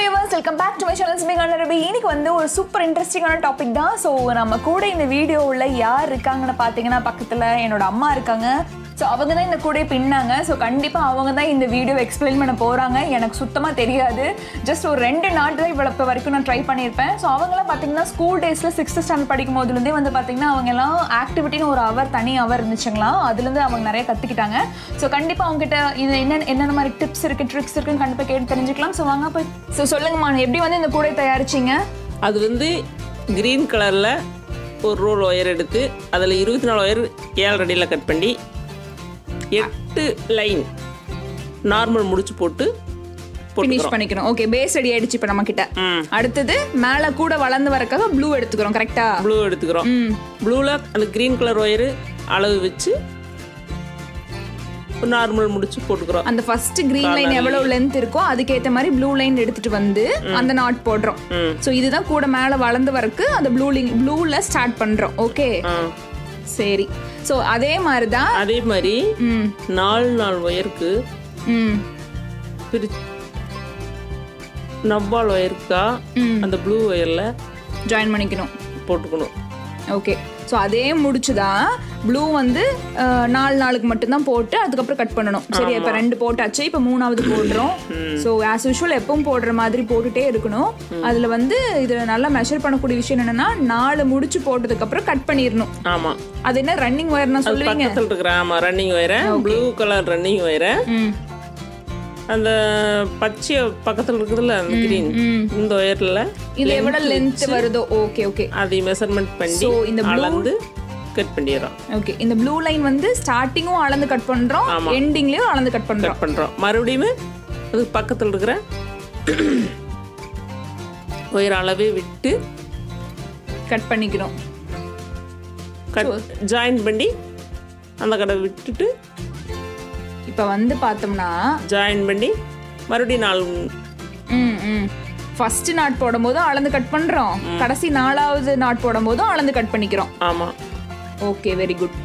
Viewers welcome back to my channel speak Rabi இன்னைக்கு வந்து ஒரு சூப்பர் இன்ட்ரெஸ்டிங்கான டாபிக் தான் ஸோ நம்ம கூட இந்த வீடியோவில் யார் இருக்காங்கன்னு பார்த்தீங்கன்னா பக்கத்தில் என்னோட அம்மா இருக்காங்க ஸோ அவங்க தான் இந்த கூடையை பின்னாங்க ஸோ கண்டிப்பாக அவங்க தான் இந்த வீடியோ எக்ஸ்பிளைன் பண்ண போகிறாங்க எனக்கு சுத்தமாக தெரியாது ஜஸ்ட் ஒரு ரெண்டு நாட்டு தான் இவ்வளோ இப்போ வரைக்கும் நான் ட்ரை பண்ணியிருப்பேன் ஸோ அவங்களாம் பார்த்தீங்கன்னா ஸ்கூல் டேஸில் சிக்ஸ்த் ஸ்டாண்டர்ட் படிக்கும் போதுலேருந்தே வந்து பார்த்தீங்கன்னா அவங்க எல்லாம் ஆக்டிவிட்டின்னு ஒரு அவர் தனி அவர் இருந்துச்சுங்களா அதுலேருந்து அவங்க நிறைய கற்றுக்கிட்டாங்க ஸோ கண்டிப்பாக அவங்ககிட்ட இது என்ன என்னென்ன மாதிரி டிப்ஸ் இருக்குது ட்ரிக்ஸ் இருக்குன்னு கண்டிப்பாக கேட்டு தெரிஞ்சுக்கலாம் ஸோ வாங்க போய் ஸோ சொல்லுங்கம்மா எப்படி வந்து இந்த கூடை தயாரிச்சீங்க அது வந்து க்ரீன் கலரில் ஒரு ரோல் ஒயர் எடுத்து அதில் இருபத்தி நாலு ஒயர் ஏழு அடியில் கட் பண்ணி எட்டு லைன் நார்மல் முடிச்சு போட்டு ஃபினிஷ் போட்டுக்கிறோம் பண்ணிக்கணும் ஓகே பேஸ் ரெடி ஆயிடுச்சு இப்போ நம்ம கிட்ட ம் அடுத்தது மேலே கூட வளர்ந்து வரக்காக ப்ளூ எடுத்துக்கிறோம் கரெக்டா ப்ளூ எடுத்துக்கிறோம் ம் ப்ளூவில் அந்த க்ரீன் கலர் ஒயரு அளவு வச்சு நார்மல் முடிச்சு போட்டுக்கிறோம் அந்த ஃபர்ஸ்ட் கிரீன் லைன் எவ்வளவு லென்த் இருக்கோ அதுக்கேத்த மாதிரி ப்ளூ லைன் எடுத்துட்டு வந்து அந்த நாட் போடுறோம் ம் ஸோ இதுதான் கூட மேலே வளர்ந்து வரக்கு அந்த ப்ளூ லிங் ப்ளூல ஸ்டார்ட் பண்றோம் ஓகே ஆ சரி ஸோ அதே மாதிரி தான் அதே மாதிரி ம் நாலு நாலு ஒயருக்கு ம் பிரி நவ்வால் ஒயருக்கா ம். அந்த ப்ளூ ஒயரில் ஜாயின் பண்ணிக்கணும் போட்டுக்கணும் ஓகே ஸோ அதே முடிச்சுதான் ப்ளூ வந்து அஹ், நாலு நாளுக்கு மட்டும்தான் போட்டு அதுக்கப்புறம் கட் பண்ணணும் சரி இப்போ ரெண்டு போட்டாச்சு இப்போ மூணாவது போடுறோம் ஸோ ஆஸ் யூஷுவல் எப்பவும் போடுற மாதிரி போட்டுட்டே இருக்கணும் அதில் வந்து இதில் நல்லா மெஷர் பண்ணக்கூடிய விஷயம் என்னன்னா நாலு முடிச்சு போட்டதுக்கப்புறம் கட் பண்ணிடணும் ஆமாம் அது என்ன ரன்னிங் ஒயர்னா சொல்லுவீங்க பக்கத்தில் இருக்கிற ஆமாம் ரன்னிங் ஒயரை ப்ளூ கலர் ரன்னிங் ஒயரை ம் அந்த பச்சை பக்கத்தில் இருக்குதுல்ல அந்த கிரீன் ம் இந்த ஒயரில் இது எவ்வளவு லென்த் வருதோ ஓகே ஓகே அதை மெஷர்மெண்ட் பண்ணி So, இந்த blue- அளந்து கட் பண்ணிடுறோம் ஓகே இந்த ப்ளூ லைன் வந்து ஸ்டார்டிங்கும் அளந்து கட் பண்றோம் எண்டிங்லயும் அளந்து கட் பண்றோம் கட் பண்ணுறோம் மறுபடியும் அதுக்கு பக்கத்தில் இருக்கிற ஒயர் அளவே விட்டு கட் பண்ணிக்கிறோம் கட் ஜாயின் பண்ணி அந்த கடை விட்டுட்டு இப்போ வந்து பார்த்தோம்னா ஜாயின் பண்ணி மறுபடியும் நாலு ம் ம் ஃபர்ஸ்ட் நாட் போடும்போதும் அளந்து கட் பண்றோம் கடைசி நாலாவது நாட் போடும்போதும் அளந்து கட் பண்ணிக்கிறோம் ஆமாம் ஓகே வெரி குட்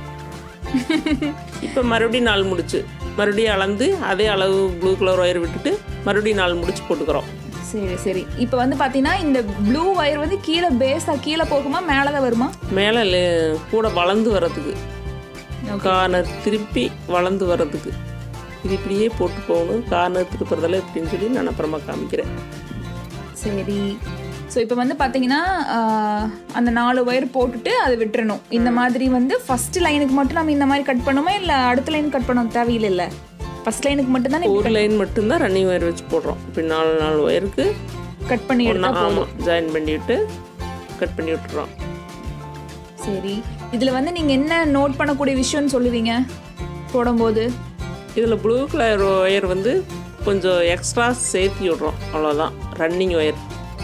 இப்போ மறுபடியும் நாலு முடிச்சு மறுபடியும் அளந்து அதே அளவு ப்ளூ கலர் ஒயர் விட்டுட்டு மறுபடியும் நாலு முடிச்சு போட்டுக்கிறோம் சரி சரி இப்போ வந்து பார்த்தீங்கன்னா இந்த ப்ளூ ஒயர் வந்து கீழே பேஸா கீழே போகுமா மேலே தான் வருமா மேலே கூட வளர்ந்து வர்றதுக்கு கார்னர் திருப்பி வளர்ந்து வர்றதுக்கு இது இப்படியே போட்டு போகணும் கார்னர் திருப்புறதில் இப்படின்னு சொல்லி நான் அப்புறமா காமிக்கிறேன் சரி ஸோ இப்போ வந்து பார்த்தீங்கன்னா ஆஹ், அந்த நாலு ஒயர் போட்டுட்டு அதை விட்டுறணும் இந்த மாதிரி வந்து ஃபர்ஸ்ட் லைனுக்கு மட்டும் நம்ம இந்த மாதிரி கட் பண்ணுமா இல்லை அடுத்த லைன் கட் பண்ண தேவையில்லை இல்லை ஃபர்ஸ்ட் லைனுக்கு மட்டும் தானே ஒரு லைன் மட்டும்தான் ரன்னிங் ஒயர் வச்சு போடுறோம் இப்படி நாலு நாலு ஒயருக்கு கட் பண்ணி எடுத்தா ஒன்றா ஆமாம் ஜாயின் பண்ணிவிட்டு கட் பண்ணி விட்டுறோம் சரி இதில் வந்து நீங்கள் என்ன நோட் பண்ணக்கூடிய விஷயம்னு சொல்லுவீங்க போடும்போது இதில் ப்ளூ கலர் ஒயர் வந்து கொஞ்சம் எக்ஸ்ட்ரா சேர்த்தி விடுறோம் அவ்வளோதான் ரன்னிங் ஒயர்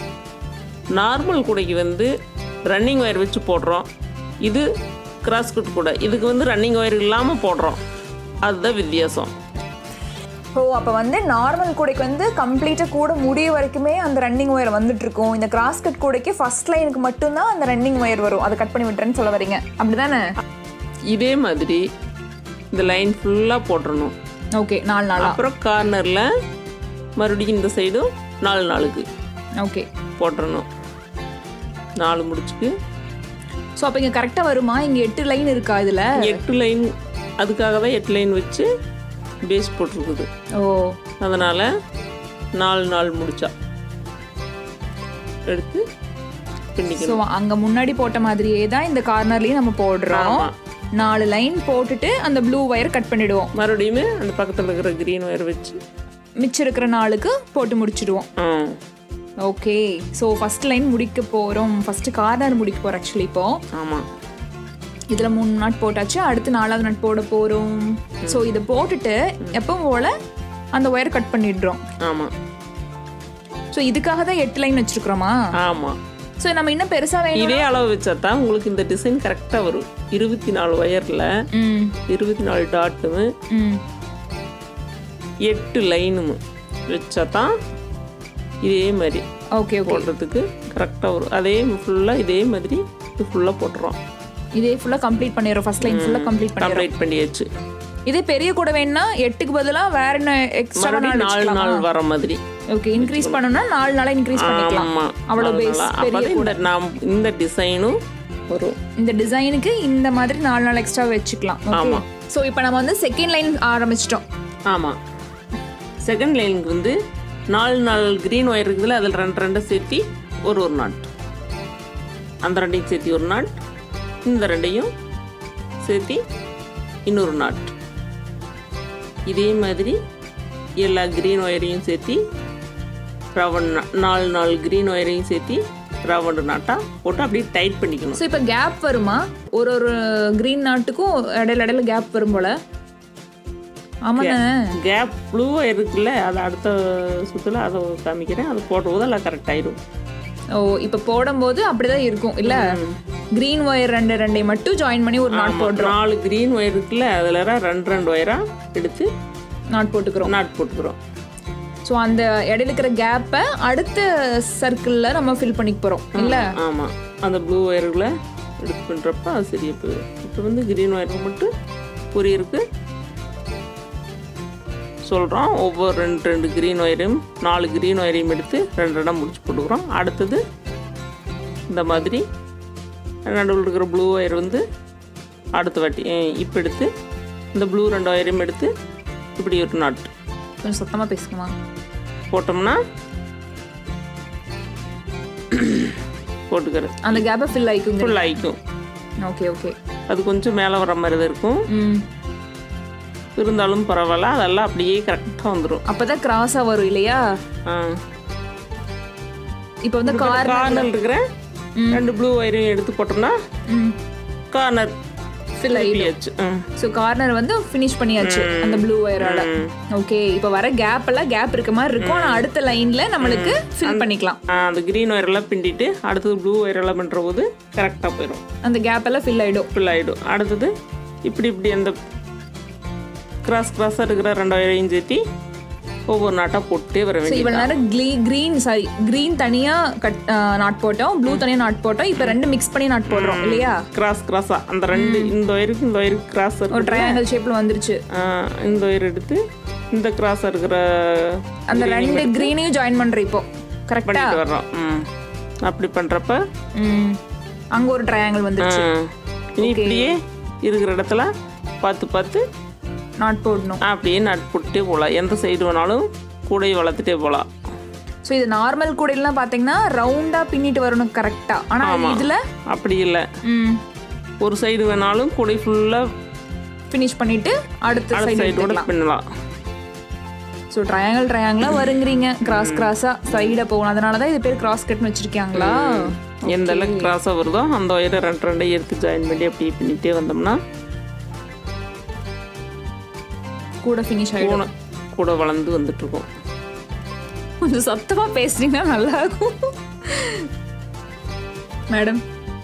நார்மல் கூடைக்கு வந்து ரன்னிங் ஒயர் வச்சு போடுறோம் இது கிராஸ் கட் கூட இதுக்கு வந்து ரன்னிங் ஒயர் இல்லாமல் போடுறோம் அதுதான் வித்தியாசம் ஓ அப்போ வந்து நார்மல் கூடைக்கு வந்து கம்ப்ளீட்டாக கூட முடிய வரைக்குமே அந்த ரன்னிங் ஒயர் வந்துட்டு இருக்கும் இந்த கிராஸ் கட் கூடைக்கு ஃபர்ஸ்ட் லைனுக்கு மட்டும்தான் அந்த ரன்னிங் ஒயர் வரும் அதை கட் பண்ணி விட்டுறேன்னு சொல்ல வரீங்க அப்படிதானே இதே மாதிரி இந்த லைன் ஃபுல்லாக போட்டுறணும் ஓகே நாலு நாளா அப்புறம் கார்னரில் மறுபடியும் இந்த சைடும் நாலு நாளுக்கு ஓகே போட்டுறணும் நாலு முடிச்சுக்கு ஸோ அப்போ இங்கே கரெக்டாக வருமா இங்கே எட்டு லைன் இருக்கா இதில் எட்டு லைன் அதுக்காக தான் எட்டு லைன் வச்சு பேஸ் போட்டிருக்குது ஓ அதனால் நாலு நாள் முடிச்சா எடுத்து பின்னிக்கணும் ஸோ அங்கே முன்னாடி போட்ட மாதிரியே தான் இந்த கார்னர்லேயும் நம்ம போடுறோம் ஆமா. நாலு லைன் போட்டுட்டு அந்த ப்ளூ ஒயர் கட் பண்ணிடுவோம் மறுபடியும் அந்த பக்கத்தில் இருக்கிற க்ரீன் ஒயர் வச்சு மிச்சம் இருக்கிற நாளுக்கு போட்டு முடிச்சிடுவோம் ஆ ஓகே ஸோ ஃபர்ஸ்ட் லைன் முடிக்க போகிறோம் ஃபர்ஸ்ட் கார்னர் முடிக்க போகிறோம் ஆக்சுவலி இப்போ ஆமாம் இதில் மூணு நாட் போட்டாச்சு அடுத்து நாலாவது நாட் போட போகிறோம் ஸோ இதை போட்டுட்டு எப்பவும் போல அந்த ஒயர் கட் பண்ணிடுறோம் ஆமாம் ஸோ இதுக்காக தான் எட்டு லைன் வச்சிருக்கிறோமா ஆமாம் ஸோ நம்ம இன்னும் பெருசாக வேணும் இதே அளவு வச்சா தான் உங்களுக்கு இந்த டிசைன் கரெக்டாக வரும் இருபத்தி நாலு ஒயரில் ம் இருபத்தி நாலு டாட்டும் ம் எட்டு லைனும் வச்சா தான் இதே மாதிரி ஓகே ஓகே போடுறதுக்கு கரெக்டாக வரும் அதே ஃபுல்லாக இதே மாதிரி இது ஃபுல்லாக போட்டுறோம் இதே ஃபுல்லாக கம்ப்ளீட் பண்ணிடுறோம் ஃபர்ஸ்ட் லைன் ஃபுல்லாக கம்ப்ளீட் பண்ணிடுறோம் கம்ப்ளீட் பண்ணியாச்சு இதே பெரிய கூட வேணும்னா எட்டுக்கு பதிலாக வேற என்ன எக்ஸ்ட்ரா மறுபடியும் நாலு நாள் வர மாதிரி ஓகே இன்க்ரீஸ் பண்ணணும்னா நாலு நாளா இன்க்ரீஸ் பண்ணிக்கலாம் ஆமாம் அவ்வளவு base, பெரிய அப்போ இந்த நாம் இந்த டிசைனும் வரும் இந்த டிசைனுக்கு இந்த மாதிரி நாலு நாள் எக்ஸ்ட்ரா வச்சுக்கலாம் ஆமா. ஸோ இப்போ நம்ம வந்து செகண்ட் லைன் ஆரம்பிச்சிட்டோம் ஆமாம் செகண்ட் லைனுக்கு வந்து நாலு நாலு க்ரீன் ஒயர் இருக்குதுல்ல அதில் ரெண்டு ரெண்டை சேர்த்தி ஒரு ஒரு நாட் அந்த ரெண்டையும் சேர்த்தி ஒரு நாட் இந்த ரெண்டையும் சேர்த்தி இன்னொரு நாட் இதே மாதிரி எல்லா க்ரீன் ஒயரையும் சேர்த்தி ரவன் நாலு நாலு க்ரீன் ஒயரையும் சேர்த்தி ரவுண்டு நாட்டாக போட்டு அப்படியே டைட் பண்ணிக்கணும் ஸோ இப்போ கேப் வருமா ஒரு ஒரு க்ரீன் நாட்டுக்கும் இடையில இடையில கேப் வரும் போல ஆமாண்ணே கேப் ப்ளூ இருக்குல்ல அது அடுத்த சுற்றுல அதை காமிக்கிறேன் அது போடும்போது எல்லாம் கரெக்ட் ஆயிடும் ஓ இப்போ போடும்போது அப்படிதான் இருக்கும் இல்ல க்ரீன் ஒயர் ரெண்டு ரெண்டை மட்டும் ஜாயின் பண்ணி ஒரு நாட் போடுறோம் நாலு க்ரீன் ஒயர் இருக்குல்ல அதில் ரெண்டு ரெண்டு ஒயராக எடுத்து நாட் போட்டுக்கிறோம் நாட் போட்டுக்கிறோம் ஸோ அந்த இடையில இருக்கிற கேப்பை அடுத்த சர்க்கிளில் நம்ம ஃபில் பண்ணிக்க போகிறோம் இல்ல ஆமாம் அந்த ப்ளூ ஒயர்களை எடுத்து பண்ணுறப்ப அது சரியாக போயிடும் இப்போ வந்து க்ரீன் ஒயருக்கு மட்டும் புரியிருக்கு சொல்கிறோம் ஒவ்வொரு ரெண்டு ரெண்டு க்ரீன் ஒயரையும் நாலு க்ரீன் ஒயரையும் எடுத்து ரெண்டு ரெண்டாக முடிச்சு போட்டுக்கிறோம் அடுத்தது இந்த மாதிரி நடுவில் இருக்கிற ப்ளூ ஒயர் வந்து அடுத்த வாட்டி இப்போ எடுத்து இந்த ப்ளூ ரெண்டு ஒயரையும் எடுத்து இப்படி ஒரு நாட் கொஞ்சம் சத்தமாக பேசுங்கம்மா போட்டோம்னா போட்டுக்கிறது அந்த கேப்பை ஃபில் ஆயிக்குங்க ஃபுல் ஆயிக்கும் ஓகே ஓகே அது கொஞ்சம் மேலே வர மாதிரி தான் இருக்கும் ம் இருந்தாலும் பரவாயில்ல அதெல்லாம் அப்படியே கரெக்டாக வந்துடும் அப்பதான் கிராஸா வரும் இல்லையா இப்போ வந்து கார் கார்னர் இருக்கிற ரெண்டு ப்ளூ ஒயரையும் எடுத்து போட்டோம்னா கார்னர் ஃபில் ஆகி பியாச்சு ஸோ கார்னர் வந்து ஃபினிஷ் பண்ணியாச்சு அந்த ப்ளூ ஒயரால ஓகே இப்போ வர கேப் எல்லாம் கேப் இருக்க மாதிரி இருக்கும் ஆனா அடுத்த லைன்ல நம்மளுக்கு ஃபில் பண்ணிக்கலாம் அந்த க்ரீன் ஒயரெல்லாம் பிண்டிட்டு அடுத்தது ப்ளூ ஒயரெல்லாம் பண்ணுற போது கரெக்டாக போயிடும் அந்த கேப் எல்லாம் ஃபில் ஆயிடும் ஃபுல் ஆகிடும் அடுத்தது இப்படி இப்படி அந்த கிராஸ் கிராஸாக இருக்கிற ரெண்டு ஒயரையும் சேர்த்தி ஒவ்வொரு நாட்டாக போட்டே வர ஸோ வேண்டியது இவ்வளவு நேரம் க்ளீ க்ரீன் சாரி க்ரீன் தனியா கட் நாட் போட்டோம் ப்ளூ தனியா நாட் போட்டோம் இப்போ ரெண்டு மிக்ஸ் பண்ணி நாட் போடுறோம் இல்லையா கிராஸ் கிராஸாக அந்த ரெண்டு இந்த ஒயருக்கு இந்த ஒயருக்கு கிராஸ் ஒரு இருக்கு ட்ரையாங்கிள் ஷேப்ல வந்துருச்சு ஆஹ் இந்த ஒயர் எடுத்து இந்த கிராஸாக இருக்கிற அந்த ரெண்டு க்ரீனையும் ஜாயின் பண்றோம் இப்போ கரெக்டா பண்ணிட்டு வர்றோம் ம் அப்படி பண்ணுறப்ப ம் அங்க ஒரு ட்ரையாங்கிள் வந்துருச்சு இனி இப்படியே இருக்கிற இடத்துல பார்த்து பார்த்து நாட் போடணும் அப்படியே நட் போட்டுட்டே போகலாம் எந்த சைடு வேணாலும் கூடையை வளர்த்துட்டே போகலாம் ஸோ இது நார்மல் கூடையெல்லாம் பார்த்தீங்கன்னா ரவுண்டா பின்னிட்டு வரணும் கரெக்டா ஆனா இதுல அப்படி இல்லை ம் ஒரு சைடு வேணாலும் கூடை ஃபுல்லாக ஃபினிஷ் பண்ணிட்டு அடுத்த அடுத்த சைடு சைடோட பின்னலாம் ஸோ ட்ரையாங்கிள் ட்ரையாங்கிளா வருங்கிறீங்க கிராஸ் கிராஸா சைடை போகணும் அதனால தான் இது பேர் கிராஸ் கட்னு வச்சிருக்காங்களா எந்த அளவுக்கு கிராஸாக வருதோ அந்த ஒயரை ரெண்டு ரெண்டையும் எடுத்து ஜாயின் பண்ணி அப்படியே பின்னிட்டே வந்தோம்னா கூட ஃபினிஷ் ஆயிடும் கூட கூட வளர்ந்து வந்துட்டு இருக்கோம் கொஞ்சம் சத்தமா பேசுனீங்கன்னா நல்லா இருக்கும் மேடம்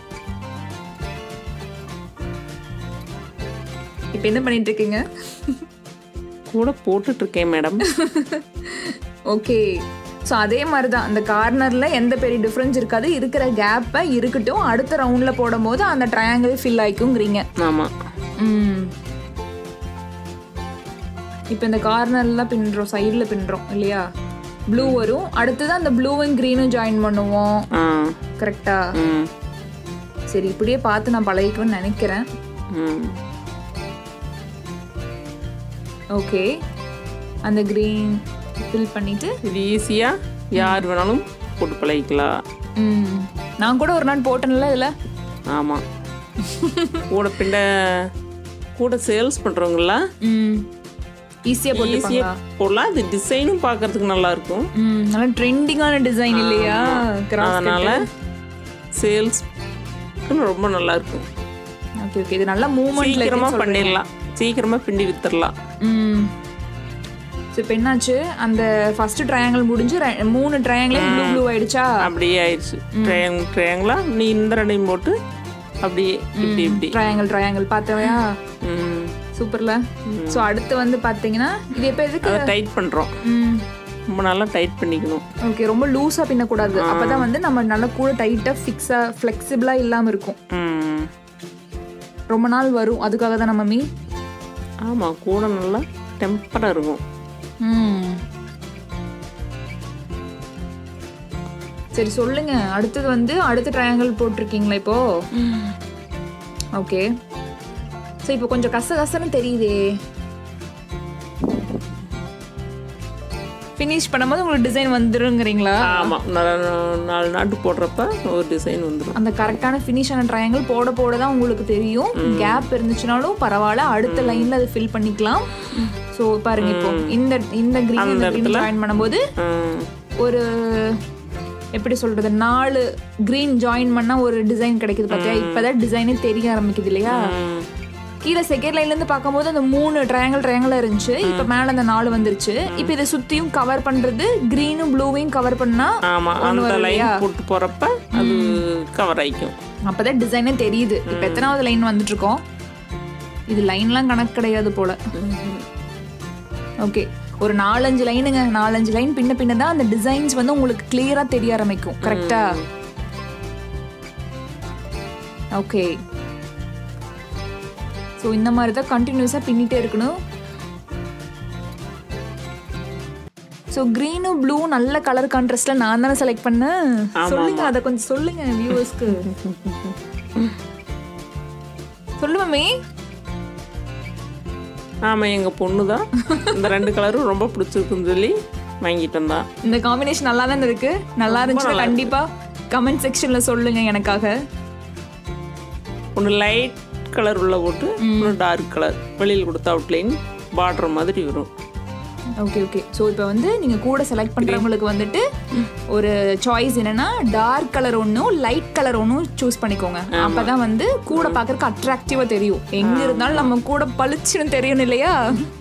இப்போ என்ன பண்ணிட்டு இருக்கீங்க கூட போட்டுட்டு இருக்கேன் மேடம் ஓகே ஸோ அதே மாதிரி தான் அந்த கார்னரில் எந்த பெரிய டிஃப்ரென்ஸ் இருக்காது இருக்கிற கேப்பை இருக்கட்டும் அடுத்த ரவுண்டில் போடும்போது அந்த ட்ரையாங்கிள் ஃபில் ஆயிக்குங்கிறீங்க ஆமாம் ம் இப்போ இந்த கார்னர்லாம் பின்னுறோம் சைடில் பின்னுறோம் இல்லையா ப்ளூ வரும் அடுத்தது அந்த ப்ளூவும் க்ரீனும் ஜாயின் பண்ணுவோம் ஆ கரெக்டா ம் சரி இப்படியே பார்த்து நான் பழகிக்கணும்னு நினைக்கிறேன் ம் ஓகே அந்த க்ரீன் ஃபில் பண்ணிட்டு இது ஈஸியாக யார் வேணாலும் போட்டு பழகிக்கலாம் ம் நான் கூட ஒரு நாள் போட்டேன்ல இதில் ஆமாம் கூட பின்ன கூட சேல்ஸ் பண்ணுறவங்களாம் ம் ஈஸியாக போட்டுப்பாங்களா ஈஸியாக போடலாம் அது டிசைனும் பார்க்கறதுக்கு நல்லா இருக்கும் ம் நல்லா ட்ரெண்டிங்கான டிசைன் இல்லையா கிராஸ் அதனால சேல்ஸ் ரொம்ப நல்லா இருக்கும் ஓகே ஓகே இது நல்லா மூவ்மெண்ட்ல சீக்கிரமா பண்ணிடலாம் சீக்கிரமா பிண்டி வித்துடலாம் ம் ஸோ இப்போ என்னாச்சு அந்த ஃபர்ஸ்ட் ட்ரையாங்கிள் முடிஞ்சு ரெ- மூணு ட்ரையாங்கிளையும் ப்ளூ ப்ளூ ஆயிடுச்சா அப்படியே ஆயிடுச்சு ட்ரையாங் ட்ரையாங்கிளா நீ இந்த ரெண்டையும் போட்டு அப்படியே இப்படி இப்படி ட்ரையாங்கிள் ட்ரையாங்கிள் பார்த்தவையா ம். சூப்பர்ல ஸோ அடுத்து வந்து பார்த்தீங்கன்னா இது எப்போ எதுக்கு அதை டைட் பண்றோம் ம் ரொம்ப நல்லா டைட் பண்ணிக்கணும் ஓகே ரொம்ப லூஸாக பின்னக்கூடாது அப்பதான் வந்து நம்ம நல்லா கூட டைட்டாக ஃபிக்ஸாக ஃப்ளெக்சிபிளாக இல்லாமல் இருக்கும் ம். ரொம்ப நாள் வரும் அதுக்காக தான் நம்ம மீ ஆமா கூட நல்லா டெம்பரா இருக்கும் ம் சரி சொல்லுங்க அடுத்தது வந்து அடுத்த ட்ரையாங்கிள் போட்டிருக்கீங்களா இப்போ ஓகே ஸோ இப்போ கொஞ்சம் கச கசன்னு தெரியுதே ஃபினிஷ் பண்ணும்போது உங்களுக்கு டிசைன் வந்துருங்கிறீங்களா ஆமாம் நாலு நாட்டு போடுறப்ப ஒரு டிசைன் வந்துடும் அந்த கரெக்டான ஃபினிஷான ட்ரையாங்கிள் போட போட தான் உங்களுக்கு தெரியும் கேப் இருந்துச்சுனாலும் பரவாயில்ல அடுத்த லைன்ல அதை ஃபில் பண்ணிக்கலாம் ஸோ பாருங்க இப்போ இந்த இந்த கிரீன் இந்த கிரீன் ஜாயின் பண்ணும்போது ஒரு எப்படி சொல்றது நாலு கிரீன் ஜாயின் பண்ணா ஒரு டிசைன் கிடைக்குது பார்த்தியா இப்பதான் டிசைனே தெரிய ஆரம்பிக்குது இல்லையா கீழே செகண்ட் லைன்ல இருந்து பார்க்கும்போது அந்த மூணு ட்ரையாங்கிள் ட்ரையாங்கிள் இருந்துச்சு இப்ப மேல அந்த நாலு வந்துருச்சு இப்ப இதை சுத்தியும் கவர் பண்றது கிரீனும் ப்ளூவையும் கவர் பண்ணா ஆமாம் அந்த லைன் போட்டு போகிறப்ப அது கவர் ஆயிக்கும் அப்பதான் டிசைனே தெரியுது இப்ப எத்தனாவது லைன் வந்துட்டு இருக்கோம் இது லைன்லாம் கணக்கு கிடையாது போல ஓகே ஒரு நாலஞ்சு லைனுங்க நாலஞ்சு லைன் பின்ன பின்ன தான் அந்த டிசைன்ஸ் வந்து உங்களுக்கு கிளியரா தெரிய ஆரம்பிக்கும் கரெக்டா ஓகே ஸோ இந்த மாதிரி தான் கண்டினியூஸாக பின்னிட்டே இருக்கணும் ஸோ க்ரீனும் ப்ளூ நல்ல கலர் கான்ட்ராஸ்ட்ல நான் தானே செலக்ட் பண்ணேன் சொல்லுங்க அதை கொஞ்சம் சொல்லுங்க வியூவர்ஸ்க்கு சொல்லு மம்மி ஆமாம் எங்கள் பொண்ணு தான் இந்த ரெண்டு கலரும் ரொம்ப பிடிச்சிருக்குன்னு சொல்லி வாங்கிட்டு வந்தா இந்த காம்பினேஷன் நல்லா தானே இருக்கு நல்லா இருந்துச்சுன்னா கண்டிப்பா கமெண்ட் செக்ஷன்ல சொல்லுங்க எனக்காக ஒன்று லைட் கலர் உள்ள போட்டு ஒன்று டார்க் கலர் வெளியில் கொடுத்த அவுட்லைன் பார்டர் மாதிரி வரும் ஓகே ஓகே ஸோ இப்போ வந்து நீங்க கூட செலக்ட் பண்றவங்களுக்கு வந்துட்டு ஒரு சாய்ஸ் என்னன்னா டார்க் கலர் ஒன்றும் லைட் கலர் ஒன்றும் சூஸ் பண்ணிக்கோங்க அப்பதான் வந்து கூட பார்க்கறதுக்கு அட்ராக்டிவா தெரியும் எங்க இருந்தாலும் நம்ம கூட பளிச்சுன்னு தெரியணும் இல்லையா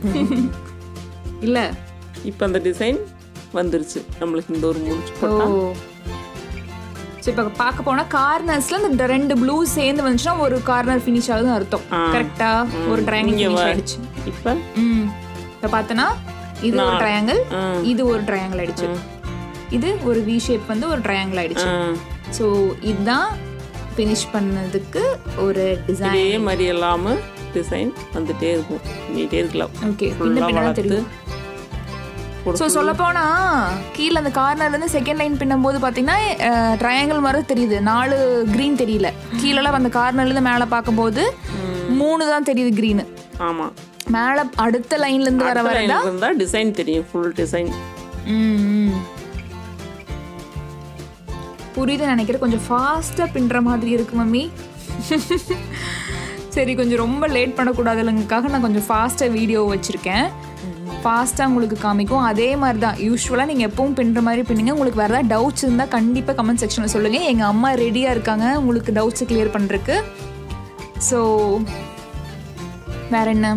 இல்ல இப்போ அந்த டிசைன் வந்துருச்சு நம்மளுக்கு இந்த ஒரு முடிச்சு ஓ போட்டா ஸோ இப்போ பார்க்க போனா கார்னர்ஸ்ல இந்த ரெண்டு ப்ளூ சேர்ந்து வந்துச்சுன்னா ஒரு கார்னர் ஃபினிஷ் ஆகுதுன்னு அர்த்தம் கரெக்டா ஒரு ட்ரையாங்கிள் ஃபினிஷ் ஆயிடுச்சு இப்போ ம் இப்போ பார்த்தனா இது ஒரு ட்ரையாங்கிள் இது ஒரு ட்ரையாங்கிள் ஆயிடுச்சு இது ஒரு வி ஷேப் வந்து ஒரு ட்ரையாங்கிள் ஆயிடுச்சு ஸோ இதுதான் ஃபினிஷ் பண்ணதுக்கு ஒரு டிசைன் இதே மாதிரி இல்லாமல் டிசைன் வந்துட்டே இருக்கும் பண்ணிட்டே இருக்கலாம் ஓகே பின்ன ஃபுல்லாக பின்னா வளர்த்து தெரியும் ஸோ சொல்ல போனா கீழே அந்த கார்னர்ல இருந்து செகண்ட் லைன் பின்னும்போது பார்த்தீங்கன்னா ட்ரையாங்கிள் மாதிரி தெரியுது நாலு க்ரீன் தெரியல கீழெல்லாம் அந்த கார்னர்ல இருந்து மேலே பார்க்கும்போது மூணு தான் தெரியுது க்ரீனு ஆமாம் மேலே அடுத்த லைன்ல இருந்து வர வர இருந்தால் டிசைன் தெரியும் ஃபுல் டிசைன் ம், ம். புரியுது நினைக்கிறேன் கொஞ்சம் ஃபாஸ்ட்டாக பின்னுற மாதிரி இருக்கு மம்மி சரி கொஞ்சம் ரொம்ப லேட் பண்ணக்கூடாதுலங்கக்காக நான் கொஞ்சம் ஃபாஸ்ட்டாக வீடியோ வச்சுருக்கேன் ஃபாஸ்ட்டாக உங்களுக்கு காமிக்கும் அதே மாதிரி தான் யூஸ்வலாக நீங்கள் எப்பவும் பின்னுற மாதிரி பின்னுங்க உங்களுக்கு வேறு ஏதாவது டவுட்ஸ் இருந்தால் கண்டிப்பாக கமெண்ட் செக்ஷனில் சொல்லுங்கள் எங்கள் அம்மா ரெடியாக இருக்காங்க உங்களுக்கு டவுட்ஸை கிளியர் பண்ணுறதுக்கு ஸோ வேற என்ன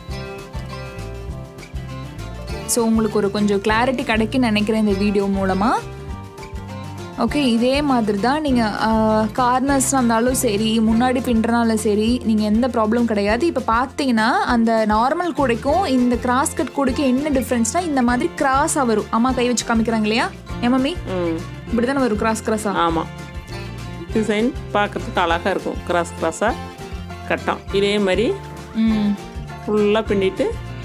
ஸோ உங்களுக்கு ஒரு கொஞ்சம் கிளாரிட்டி கிடைக்குன்னு நினைக்கிறேன் இந்த வீடியோ மூலமாக ஓகே இதே மாதிரி தான் நீங்கள் கார்னர்ஸ் இருந்தாலும் சரி முன்னாடி பின்னுறனாலும் சரி நீங்கள் எந்த ப்ராப்ளம் கிடையாது இப்போ பார்த்தீங்கன்னா அந்த நார்மல் கூடைக்கும் இந்த கிராஸ் கட் கூடைக்கும் என்ன டிஃப்ரென்ஸ்னால் இந்த மாதிரி கிராஸாக வரும் அம்மா கை வச்சு காமிக்கிறாங்க இல்லையா ஏன் மம்மி ம் இப்படி தானே வரும் கிராஸ் கிராஸாக ஆமாம் டிசைன் பார்க்கறதுக்கு அழகாக இருக்கும் கிராஸ் கிராஸாக கட்டம் இதே மாதிரி ம் ஃபுல்லாக பின்னிட்டு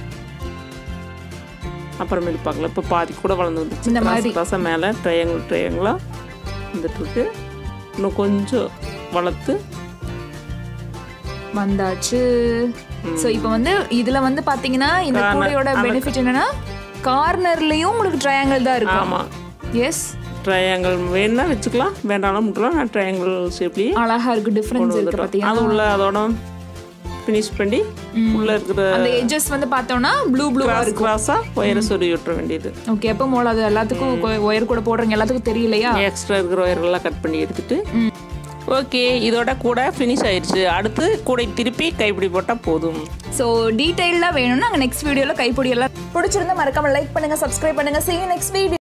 அப்புறமேட்டு பார்க்கலாம் இப்போ பாதி கூட வளர்ந்து வந்துச்சு இந்த கிராஸ் கிராஸாக மேலே ட்ரையாங்கிள் ட்ரையாங்கிளாக வந்துட்டுருக்கு இன்னும் கொஞ்சம் வளர்த்து வந்தாச்சு ஸோ இப்போ வந்து இதுல வந்து பாத்தீங்கன்னா இந்த கூடையோட பெனிஃபிட் என்னன்னா கார்னர்லயும் உங்களுக்கு ட்ரையாங்கிள் தான் இருக்கும் ஆமாம் எஸ் ட்ரையாங்கிள் வேணும்னா வச்சுக்கலாம் வேண்டாம்னா முட்டலாம் நான் ட்ரையாங்கிள் ஷேப்லேயே அழகா இருக்கு டிஃபரன்ஸ் இருக்கு பாத்தீங்கன்னா அது உள்ள அதோட ஃபினிஷ் பண்ணி உள்ள இருக்கிற அந்த எட்ஜஸ் வந்து பார்த்தோம்னா ப்ளூ ப்ளூவா கிராஸ் இருக்கும் கிராஸாக ஒயரை சொருவி விட்டுற வேண்டியது ஓகே எப்போ மோல அது எல்லாத்துக்கும் ஒயர் கூட போடுறீங்க எல்லாத்துக்கும் தெரியலையா எக்ஸ்ட்ரா இருக்கிற ஒயரெல்லாம் கட் பண்ணி எடுத்துட்டு ஓகே இதோட கூட ஃபினிஷ் ஆயிடுச்சு அடுத்து கூடை திருப்பி கைப்பிடி போட்டால் போதும் ஸோ டீட்டெயிலாக வேணும்னா நாங்கள் நெக்ஸ்ட் வீடியோவில் கைப்பொடி எல்லாம் பிடிச்சிருந்தா மறக்காம லைக் பண்ணுங்க சப்ஸ்கிரைப் பண்ணுங்க see you நெக்ஸ்ட் வீடியோ